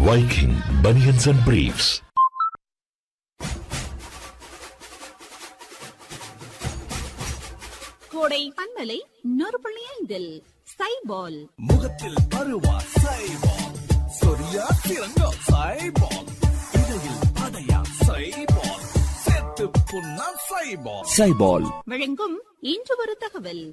Viking Bunions and Briefs. கோடை பண்பலை நூறு புள்ளி ஐந்தில் சைபால் முகத்தில் அருவா சைபால் சொரியா சிறங்கோ சைபால் இடையில் அடையா சைபால் சேர்த்து புண்ணா சைபால் சைபால் வழங்கும் இன்று ஒரு தகவல்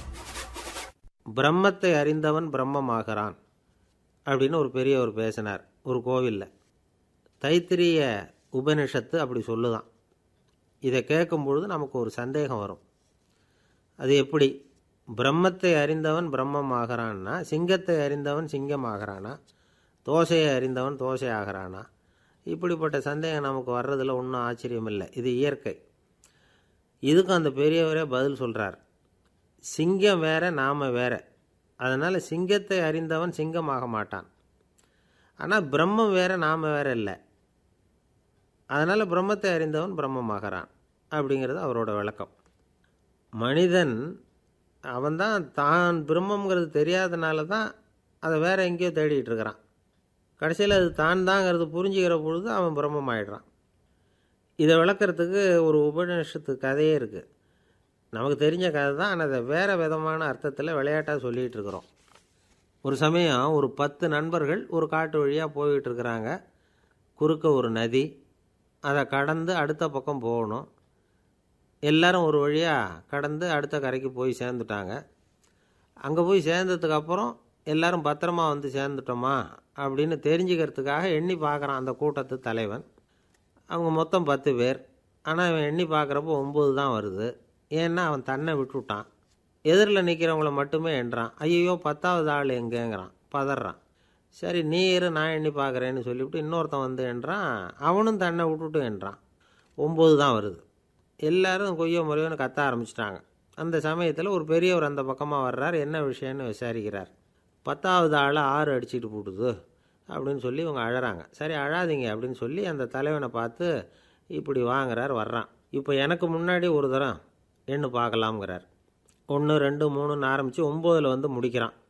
பிரம்மத்தை அறிந்தவன் பிரம்மமாகிறான் அப்படின்னு ஒரு பெரியவர் பேசினார் ஒரு கோவிலில் தைத்திரிய உபனிஷத்து அப்படி சொல்லுதான் இதை கேட்கும் பொழுது நமக்கு ஒரு சந்தேகம் வரும் அது எப்படி பிரம்மத்தை அறிந்தவன் பிரம்மமாகிறான்னா சிங்கத்தை அறிந்தவன் சிங்கமாகிறானா தோசையை அறிந்தவன் தோசை ஆகிறானா இப்படிப்பட்ட சந்தேகம் நமக்கு வர்றதில் ஒன்றும் ஆச்சரியம் இல்லை இது இயற்கை இதுக்கும் அந்த பெரியவரே பதில் சொல்கிறார் சிங்கம் வேற நாம வேற அதனால் சிங்கத்தை அறிந்தவன் சிங்கமாக மாட்டான் ஆனால் பிரம்மம் வேற நாம வேற இல்லை அதனால் பிரம்மத்தை அறிந்தவன் பிரம்மமாகறான் அப்படிங்கிறது அவரோட விளக்கம் மனிதன் அவன்தான் தான் பிரம்மங்கிறது தெரியாதனால தான் அதை வேற எங்கேயோ தேடிட்டு இருக்கிறான் கடைசியில் அது தான் தாங்கிறது புரிஞ்சுக்கிற பொழுது அவன் பிரம்மம் ஆயிடுறான் இதை விளக்கறதுக்கு ஒரு உபநிஷத்து கதையே இருக்குது நமக்கு தெரிஞ்ச கதை தான் ஆனால் அதை வேறு விதமான அர்த்தத்தில் விளையாட்டாக சொல்லிகிட்டு இருக்கிறோம் ஒரு சமயம் ஒரு பத்து நண்பர்கள் ஒரு காட்டு வழியாக போய்கிட்டு இருக்கிறாங்க குறுக்க ஒரு நதி அதை கடந்து அடுத்த பக்கம் போகணும் எல்லாரும் ஒரு வழியாக கடந்து அடுத்த கரைக்கு போய் சேர்ந்துட்டாங்க அங்கே போய் சேர்ந்ததுக்கு அப்புறம் எல்லாரும் பத்திரமா வந்து சேர்ந்துட்டோமா அப்படின்னு தெரிஞ்சுக்கிறதுக்காக எண்ணி பார்க்குறான் அந்த கூட்டத்து தலைவன் அவங்க மொத்தம் பத்து பேர் ஆனால் அவன் எண்ணி பார்க்குறப்போ ஒம்பது தான் வருது ஏன்னா அவன் தன்னை விட்டுவிட்டான் எதிரில் நிற்கிறவங்கள மட்டுமே எண்றான் ஐயோ பத்தாவது ஆள் எங்கேங்கிறான் பதறான் சரி நீ இரு நான் எண்ணி பார்க்குறேன்னு சொல்லிவிட்டு இன்னொருத்தன் வந்து என்றான் அவனும் தன்னை விட்டுட்டு என்றான் ஒம்பது தான் வருது எல்லாரும் கொய்யோ முறையோன்னு கத்த ஆரம்பிச்சிட்டாங்க அந்த சமயத்தில் ஒரு பெரியவர் அந்த பக்கமாக வர்றார் என்ன விஷயம்னு விசாரிக்கிறார் பத்தாவது ஆளை ஆறு அடிச்சிட்டு போட்டுது அப்படின்னு சொல்லி இவங்க அழறாங்க சரி அழாதீங்க அப்படின்னு சொல்லி அந்த தலைவனை பார்த்து இப்படி வாங்குறார் வர்றான் இப்போ எனக்கு முன்னாடி ஒரு தரம் எண்ணு பார்க்கலாம்ங்கிறார் ஒன்று ரெண்டு மூணுன்னு ஆரம்பித்து ஒம்போதில் வந்து முடிக்கிறான்